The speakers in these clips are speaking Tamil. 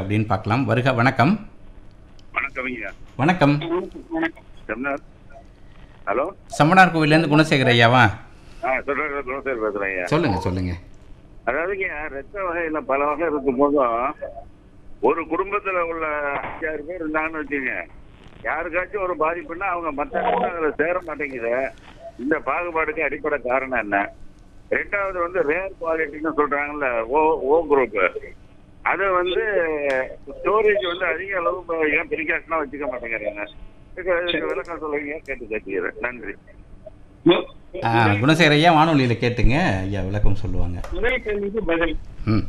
அப்படின்னு பார்க்கலாம் வருக வணக்கம் வணக்கம் ஐயா வணக்கம் செம்னார் ஹலோ சம்மனார் கோவிலேருந்து குணசேகர் ஐயாவா ஆ சொல்கிறேன் குணசேகர் பேசுகிறேன் ஐயா சொல்லுங்க சொல்லுங்க அதாவதுங்க ரத்த வகையில் பல வகை இருக்கும் போதும் ஒரு குடும்பத்தில் உள்ள அஞ்சாறு பேர் இருந்தாங்கன்னு வச்சுங்க யாருக்காச்சும் ஒரு பாதிப்புன்னா அவங்க மற்ற அதில் சேர மாட்டேங்குது இந்த பாகுபாடுக்கு அடிப்படை காரணம் என்ன ரெண்டாவது வந்து ரேர் குவாலிட்டின்னு சொல்றாங்கல்ல ஓ ஓ குரூப் அதை வந்து ஸ்டோரேஜ் வந்து அதிக அளவு ஏன் பிரிகாஷனாக வச்சுக்க மாட்டேங்கிறாங்க இதுக்கு- இதுக்கு விளக்கம் சொல்லுங்க கேட்டு கேட்டுக்கிறேன் நன்றி ஆ, குணசேகர் ஐயா வானொலியில் கேட்டுங்க ஐயா விளக்கம் சொல்லுவாங்க முதல் கேள்விக்கு பதில் ம்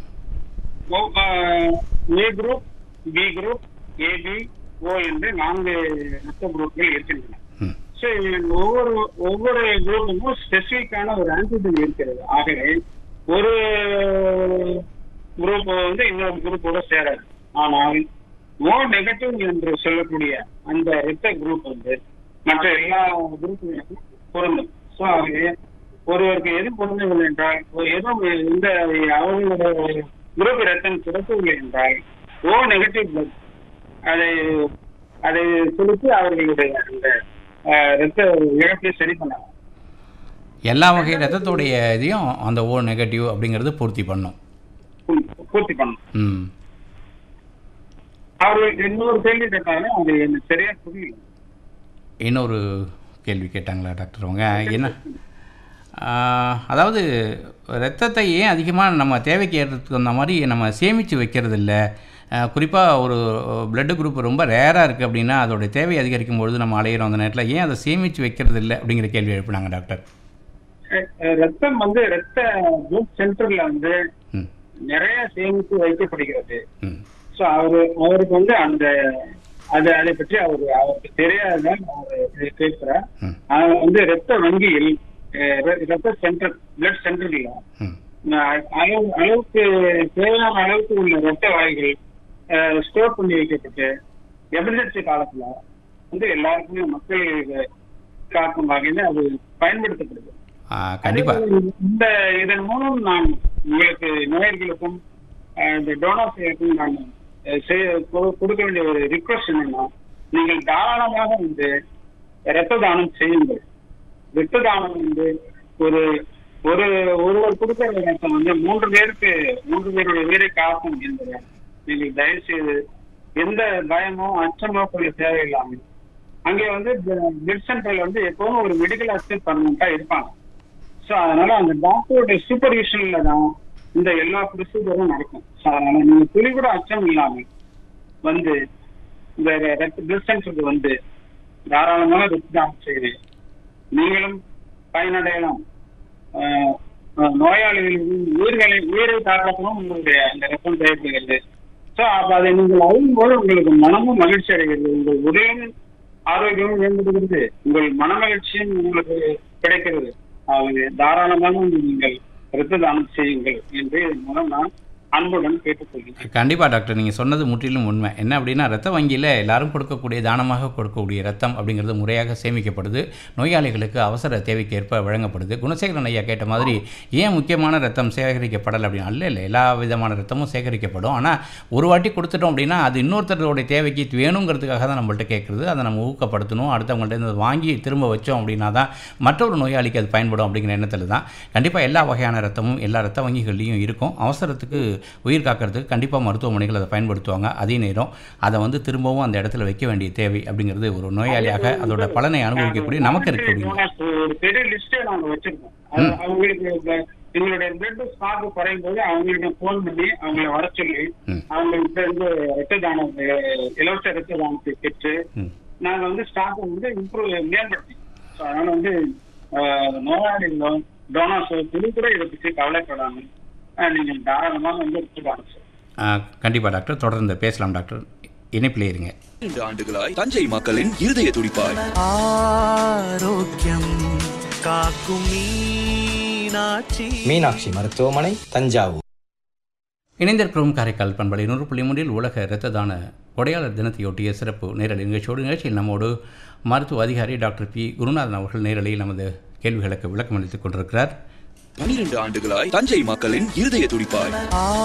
A group B group AB O என்று நான்கு ரத்த குரூப்கள் இருக்கின்றன ம் ஸோ ஒவ்வொரு ஒவ்வொரு குரூப்புக்கும் ஸ்பெசிஃபிக்கான ஒரு ஆன்டிஜன் இருக்கிறது ஆகவே ஒரு குரூப் வந்து இன்னொரு குரூப்போட சேராது ஆனால் ஓ நெகட்டிவ் என்று சொல்லக்கூடிய அந்த இரத்த குரூப் வந்து மற்ற எல்லா குரூப்புகளுக்கும் பொருந்தும் ஸோ ஆகவே ஒருவருக்கு எது பொருந்தவில்லை என்றால் ஒரு எதுவும் இந்த அவர்களுடைய குரூப் ரத்தம் கிடைக்கவில்லை என்றால் ஓ நெகட்டிவ் பிளட் அதை அதை செலுத்தி அவர்களுடைய அந்த அஹ், ரத்த இழப்பை சரி பண்ணலாம் எல்லா வகை ரத்தத்துடைய இதையும் அந்த ஓ நெகட்டிவ் அப்படிங்கிறது பூர்த்தி பண்ணும் பூ- பூர்த்தி பண்ணணும் ம் அவர்கள் இன்னொரு கேள்வி கேட்டாலும் அது எனக்கு சரியா புரியல இன்னொரு கேள்வி கேட்டாங்களா டாக்டர் அவங்க என்ன ஆ, அதாவது ரத்தத்தை ஏன் அதிகமாக நம்ம தேவைக்கு ஏற்றதுக்கு அந்த மாதிரி நம்ம சேமித்து வைக்கிறது இல்லை குறிப்பாக ஒரு பிளட் குரூப் ரொம்ப ரேராக இருக்குது அப்படின்னா அதோடைய தேவை அதிகரிக்கும் பொழுது நம்ம அலையிறோம் அந்த நேரத்தில் ஏன் அதை சேமித்து வைக்கிறது இல்லை அப்படிங்கிற கேள்வி எழுப்பினாங்க டாக்டர் அஹ், அஹ், ரத்தம் வந்து ரத்த பிளட் சென்டர்ல வந்து ம் நிறைய சேமித்து வைக்கப்படுகிறது ம் ஸோ அவரு அவருக்கு வந்து அந்த அது அதை பற்றி அவரு அவருக்கு தெரியாததால் அவர் கேட்கிறார் ம் அவர் வந்து ரத்த வங்கியில் அஹ், ர- ரத்த சென்டர் பிளட் சென்டர்ல ம் அஹ், அளவு அளவுக்கு தேவையான அளவுக்கு உள்ள ரத்த வாய்கள் ஸ்டோர் பண்ணி வைக்கப்பட்டு எமர்ஜென்சி காலத்துல வந்து எல்லாருக்குமே மக்கள் காக்கும் வகையில அது பயன்படுத்தப்படுது கண்டிப்பாக இந்த இதன் மூலம் நான் உங்களுக்கு நேயர்களுக்கும் அஹ், இந்த டோனாஸுக்கும் நான் அஹ், செய்ய கொ- கொடுக்க வேண்டிய ஒரு ரிக்வஸ்ட் என்னன்னா நீங்கள் தாராளமாக வந்து இரத்த தானம் செய்யுங்கள் இரத்த தானம் வந்து ஒரு ஒரு ஒருவர் கொடுக்கிற ரத்தம் வந்து மூன்று பேருக்கு மூன்று பேருடைய உயிரை காக்கும் என்பதை நீங்கள் தயவு செய்து எந்த பயமோ அச்சமோ கொள்ள தேவையில்லாமல் அங்கே வந்து பிளட் சென்டர்ல வந்து எப்பவும் ஒரு மெடிக்கல் அசிஸ்டன்ட் பர்மனண்டா இருப்பாங்க ஸோ அதனால அந்த டாக்டருடைய சூப்பர்விஷன்ல தான் இந்த எல்லா ப்ரொசீஜரும் நடக்கும் ஸோ அதனால நீங்க துளி கூட அச்சம் இல்லாமல் வந்து இந்த ரத்த பிளட் சென்டருக்கு வந்து தாராளமாக ரத்த தானம் செய்து நீங்களும் பயனடையலாம் ஆஹ் ஆஹ் நோயாளிகளின் உயிர்களை உயிரை காப்பாற்றவும் உங்களுடைய அந்த ரத்தம் தேவைப்படுகிறது ஸோ அப்ப அதை நீங்கள் அறியும் போது உங்களுக்கு மனமும் மகிழ்ச்சி அடைகிறது உங்கள் உடலும் ஆரோக்கியமும் மேம்படுகிறது உங்கள் மன மகிழ்ச்சியும் உங்களுக்கு கிடைக்கிறது ஆகவே தாராளமாக நீங்கள் இரத்த தானம் செய்யுங்கள் என்று இதன் மூலம் நான் அன்புடன் கேட்டுக்கொள்கிறேன் கண்டிப்பாக டாக்டர் நீங்கள் சொன்னது முற்றிலும் உண்மை என்ன அப்படின்னா ரத்த வங்கியில் எல்லாரும் கொடுக்கக்கூடிய தானமாக கொடுக்கக்கூடிய ரத்தம் அப்படிங்கிறது முறையாக சேமிக்கப்படுது நோயாளிகளுக்கு அவசர தேவைக்கு ஏற்ப வழங்கப்படுது குணசேகரன் ஐயா கேட்ட மாதிரி ஏன் முக்கியமான ரத்தம் சேகரிக்கப்படலை அப்படின்னு அல்ல இல்லை எல்லா விதமான ரத்தமும் சேகரிக்கப்படும் ஆனால் ஒரு வாட்டி கொடுத்துட்டோம் அப்படின்னா அது இன்னொருத்தருடைய தேவைக்கு வேணுங்கிறதுக்காக தான் நம்மள்ட்ட கேட்குறது அதை நம்ம ஊக்கப்படுத்தணும் அடுத்தவங்கள்ட்ட இருந்து அதை வாங்கி திரும்ப வச்சோம் அப்படின்னா தான் மற்றொரு நோயாளிக்கு அது பயன்படும் அப்படிங்கிற எண்ணத்தில் தான் கண்டிப்பாக எல்லா வகையான ரத்தமும் எல்லா ரத்த வங்கிகள்லையும் இருக்கும் அவசரத்துக்கு உயிர் காக்கிறதுக்கு கண்டிப்பாக மருத்துவமனைகள் அதை பயன்படுத்துவாங்க அதே நேரம் அதை வந்து திரும்பவும் அந்த இடத்துல வைக்க வேண்டிய தேவை அப்படிங்கிறது ஒரு நோயாளியாக அதோட பலனை அனுபவிக்கக்கூடிய நமக்கு இருக்கக்கூடிய டோனர்ஸ் ஒரு பெரிய லிஸ்டே நாங்க வச்சிருக்கோம் அது அவங்களுக்கு இந்த எங்களுடைய பிளட் ஸ்டாக் குறையும் போது அவங்களுக்கு போன் பண்ணி அவங்கள வர சொல்லி ம். அவங்கள்ட்ட இருந்து ரத்த தானம் அஹ், இலவச ரத்த தானத்தை பெற்று ம். நாங்க வந்து ஸ்டாக் வந்து இம்ப்ரூவ் மேம்படுத்தி ஸோ அதனால வந்து அஹ், நோயாளிகளோ டோனர்ஸோ இது கூட இதை பற்றி கவலைப்படாமல் அஹ், நீங்கள் தாராளமாக வந்து ரத்த தானம் செய்யலாம். கண்டிப்பாக டாக்டர் தொடர்ந்து பேசலாம் டாக்டர் இணைப்பிலே இருங்க இரண்டு ஆண்டுகளாய் தஞ்சை மக்களின் இருதய துடிப்பாய் ஆரோக்கியம் காக்கும் மீனாட்சி மீனாட்சி மருத்துவமனை தஞ்சாவூர் இணைந்திருக்கிறோம் காரைக்கால் பண்பலை நூறு புள்ளி மூன்றில் உலக இரத்த தான கொடையாளர் தினத்தையொட்டிய சிறப்பு நேரலை நிகழ்ச்சியோடு நிகழ்ச்சியில் நம்மோடு மருத்துவ அதிகாரி டாக்டர் பி குருநாதன் அவர்கள் நேரலையில் நமது கேள்விகளுக்கு விளக்கம் அளித்துக் கொண்டிருக்கிறார் பனிரெண்டு ஆண்டுகளாய் தஞ்சை மக்களின் இருதய துடிப்பாய்